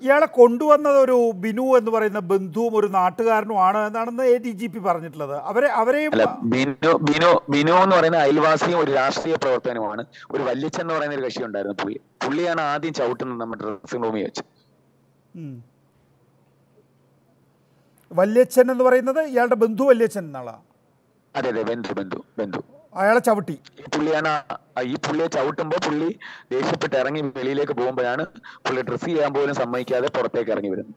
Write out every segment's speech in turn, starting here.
ഇയാളെ കൊണ്ടുവന്നത് ഒരു ബിനു എന്ന് പറയുന്ന ബന്ധുവും ഒരു നാട്ടുകാരനുമാണ് എന്നാണെന്ന് എ ഡി ജി പി പറഞ്ഞിട്ടുള്ളത് അവരെ അവരെയും അല്ല ബിനു ബിനു ബിനു എന്ന് പറയുന്ന അയൽവാസിയും ഒരു രാഷ്ട്രീയ പ്രവർത്തനവുമാണ് ഒരു വല്യച്ഛൻ എന്ന് പറയുന്ന ഒരു കക്ഷി ഉണ്ടായിരുന്നു പുള്ളി പുള്ളിയാണ് ആദ്യം ചവിട്ടുന്നത് നമ്മുടെ ഡ്രസ്സിംഗ് റൂമിൽ വെച്ച് ഉം. വല്യച്ഛൻ എന്ന് പറയുന്നത് ഇയാളുടെ ബന്ധു വല്യച്ഛൻ എന്നുള്ള അതെ അതെ ബന്ധു ബന്ധു ബന്ധു അയാളെ ചവിട്ടി ഈ പുള്ളിയാണ് ആ- ഈ പുള്ളിയെ ചവിട്ടുമ്പോൾ പുള്ളി ദേഷ്യപ്പെട്ട് ഇറങ്ങി വെളിയിലേക്ക് പോകുമ്പോഴാണ് പുള്ളി ഡ്രസ്സ് ചെയ്യാൻ പോലും സമ്മതിക്കാതെ പുറത്തേക്ക് ഇറങ്ങി വരുന്നത്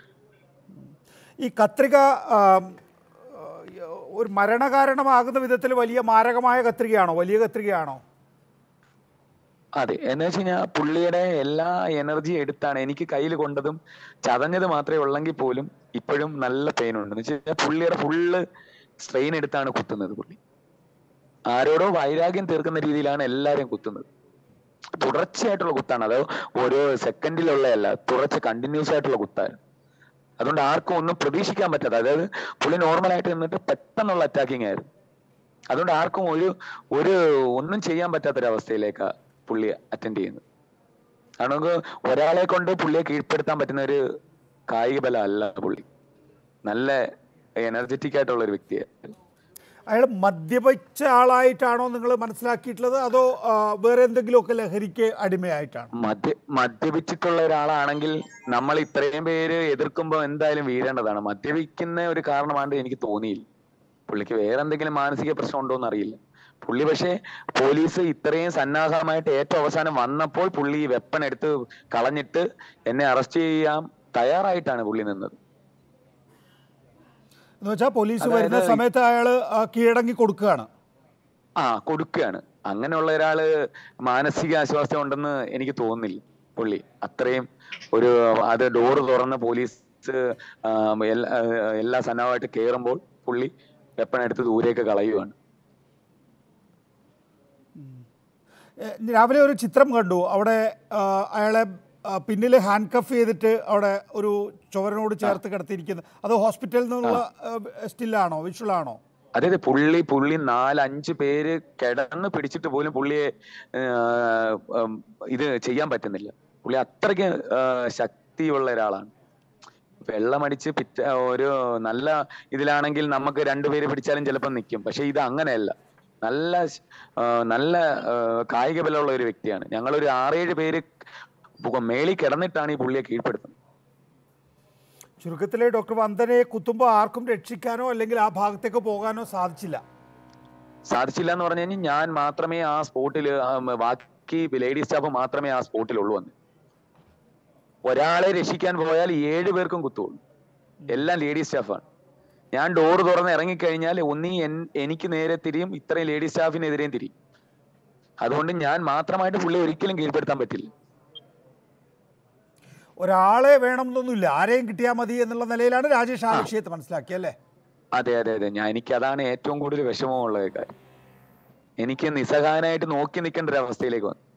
ഈ കത്രിക ആ, ഒരു മരണകാരണമാകുന്ന വിധത്തിൽ വലിയ മാരകമായ കത്രികയാണോ വലിയ കത്രികയാണോ അതെ എന്ന് വെച്ച് കഴിഞ്ഞാൽ പുള്ളിയുടെ എല്ലാ എനർജി എടുത്താണ് എനിക്ക് കയ്യിൽ കൊണ്ടതും ചതഞ്ഞത് മാത്രമേ ഉള്ളെങ്കിൽ പോലും ഇപ്പോഴും നല്ല പെയിൻ ഉണ്ട് എന്ന് വെച്ച് കഴിഞ്ഞാൽ പുള്ളിയുടെ ഫുള്ള് സ്ട്രെയിൻ എടുത്താണ് കുത്തുന്നത് പുള്ളി ആരോടോ വൈരാഗ്യം തീർക്കുന്ന രീതിയിലാണ് എല്ലാവരും കുത്തുന്നത് തുടർച്ചയായിട്ടുള്ള കുത്താണ് അത് ഓരോ സെക്കൻഡിലുള്ളതല്ല തുടർച്ച കണ്ടിന്യൂസ് ആയിട്ടുള്ള കുത്താണ് അതുകൊണ്ട് ആർക്കും ഒന്നും പ്രതീക്ഷിക്കാൻ പറ്റാത്ത അതായത് പുള്ളി നോർമലായിട്ട് നിന്നിട്ട് പെട്ടെന്നുള്ള അറ്റാക്കിങ് ആയിരുന്നു അതുകൊണ്ട് ആർക്കും ഒരു ഒരു ഒന്നും ചെയ്യാൻ പറ്റാത്തൊരവസ്ഥയിലേക്കാ പുള്ളി അറ്റൻഡ് ചെയ്യുന്നത് കാരണം നമുക്ക് ഒരാളെ കൊണ്ട് പുള്ളിയെ കീഴ്പ്പെടുത്താൻ പറ്റുന്ന ഒരു കായിക ബലം അല്ല പുള്ളി നല്ല എനർജറ്റിക് ആയിട്ടുള്ള ഒരു വ്യക്തിയാണ് അയാൾ മദ്യപിച്ച ആളായിട്ടാണോ നിങ്ങൾ മനസ്സിലാക്കിയിട്ടുള്ളത് അതോ ആ, വേറെ എന്തെങ്കിലുമൊക്കെ ലഹരിക്ക് അടിമയായിട്ടാണോ മദ്യ മദ്യപിച്ചിട്ടുള്ള ഒരാളാണെങ്കിൽ നമ്മൾ ഇത്രയും പേര് എതിർക്കുമ്പോൾ എന്തായാലും വീഴേണ്ടതാണ് മദ്യപിക്കുന്ന ഒരു കാരണമാണ്ട് എനിക്ക് തോന്നിയില്ല പുള്ളിക്ക് വേറെ എന്തെങ്കിലും മാനസിക പ്രശ്നം ഉണ്ടോ എന്ന് അറിയില്ല പുള്ളി പക്ഷേ പോലീസ് ഇത്രയും സന്നാഹമായിട്ട് ഏറ്റവും അവസാനം വന്നപ്പോൾ പുള്ളി ഈ വെപ്പൺ എടുത്ത് കളഞ്ഞിട്ട് എന്നെ അറസ്റ്റ് ചെയ്യാൻ തയ്യാറായിട്ടാണ് പുള്ളി നിന്നത് എന്ന് വെച്ചാൽ പോലീസ് അതായത് വരുന്ന സമയത്ത് അയാൾ കീഴടങ്ങി കൊടുക്കുകയാണ് ആ കൊടുക്കുകയാണ് അങ്ങനെയുള്ള ഒരാള് മാനസിക ആശ്വാസം ഉണ്ടെന്ന് എനിക്ക് തോന്നുന്നില്ല പുള്ളി അത്രയും ഒരു അത് ഡോറ് തുറന്ന് പോലീസ് ആ, എല്ലാ ആ, എല്ലാ സന്നാഹമായിട്ട് കയറുമ്പോൾ പുള്ളി വെപ്പൺ എടുത്ത് ദൂരേക്ക് കളയുവാണ് ഏ, രാവിലെ ഒരു ചിത്രം കണ്ടു അവിടെ ആ, അയാളെ ആ, പിന്നിൽ ഹാൻഡ് കഫ് ചെയ്തിട്ട് അവിടെ ഒരു ചുവരനോട് ചേർത്ത് കിടത്തിയിരിക്കുന്നത് അത് ഹോസ്പിറ്റലിൽ നിന്നുള്ള സ്റ്റില്ലാണോ വിഷ്വലാണോ അതായത് പുള്ളി പുള്ളി നാലഞ്ച് പേര് കിടന്ന് പിടിച്ചിട്ട് പോലും പുള്ളിയെ ആ, ഉം, ഇത് ചെയ്യാൻ പറ്റുന്നില്ല പുള്ളി അത്രയ്ക്ക് ആ, ശക്തിയുള്ള ഒരാളാണ് വെള്ളമടിച്ച് പിറ്റ ഒരു നല്ല ഇതിലാണെങ്കിൽ നമുക്ക് രണ്ടുപേര് പിടിച്ചാലും ചിലപ്പോൾ നിൽക്കും പക്ഷെ ഇത് അങ്ങനെയല്ല നല്ല ശ്- ആ, നല്ല ആ, കായിക ബലമുള്ള ഒരു വ്യക്തിയാണ് ഞങ്ങളൊരു ആറേഴ് പേര് പു- മേളിൽ കിടന്നിട്ടാണ് ഈ പുള്ളിയെ കീഴ്പ്പെടുത്തുന്നത് ചുരുക്കത്തിൽ ഡോക്ടർ വന്ദനെ കുത്തുമ്പോൾ ആർക്കും രക്ഷിക്കാനോ അല്ലെങ്കിൽ ആ ഭാഗത്തേക്ക് പോകാനോ സാധിച്ചില്ല സാധിച്ചില്ല എന്ന് പറഞ്ഞു കഴിഞ്ഞാൽ ഞാൻ മാത്രമേ ആ സ്പോട്ടിൽ ബാക്കി ലേഡീസ് സ്റ്റാഫ് മാത്രമേ ആ സ്പോട്ടിലുള്ളൂ എന്ന് ഒരാളെ രക്ഷിക്കാൻ പോയാൽ ഏഴ് പേർക്കും കുത്തുള്ളൂ എല്ലാം ലേഡീസ് സ്റ്റാഫാണ് ഞാൻ ഡോർ തുറന്ന് ഇറങ്ങിക്കഴിഞ്ഞാൽ ഒന്നീ എൻ- എനിക്ക് നേരെ തിരിയും ഇത്രയും ലേഡീസ് സ്റ്റാഫിനെതിരെയും തിരിയും അതുകൊണ്ട് ഞാൻ മാത്രമായിട്ട് പുള്ളി ഒരിക്കലും കീഴ്പ്പെടുത്താൻ പറ്റില്ല ഒരാളെ വേണമെന്നൊന്നുമില്ല ആരെയും കിട്ടിയാൽ മതി എന്നുള്ള നിലയിലാണ് രാജേഷ് ആ വിഷയത്തെ മനസ്സിലാക്കിയത് അല്ലേ അതെ അതെ അതെ ഞാൻ എനിക്ക് അതാണ് ഏറ്റവും കൂടുതൽ വിഷമമുള്ള കാര്യം എനിക്ക് നിസ്സഹായനായിട്ട് നോക്കി നിൽക്കേണ്ട ഒരു അവസ്ഥയിലേക്ക് വന്നു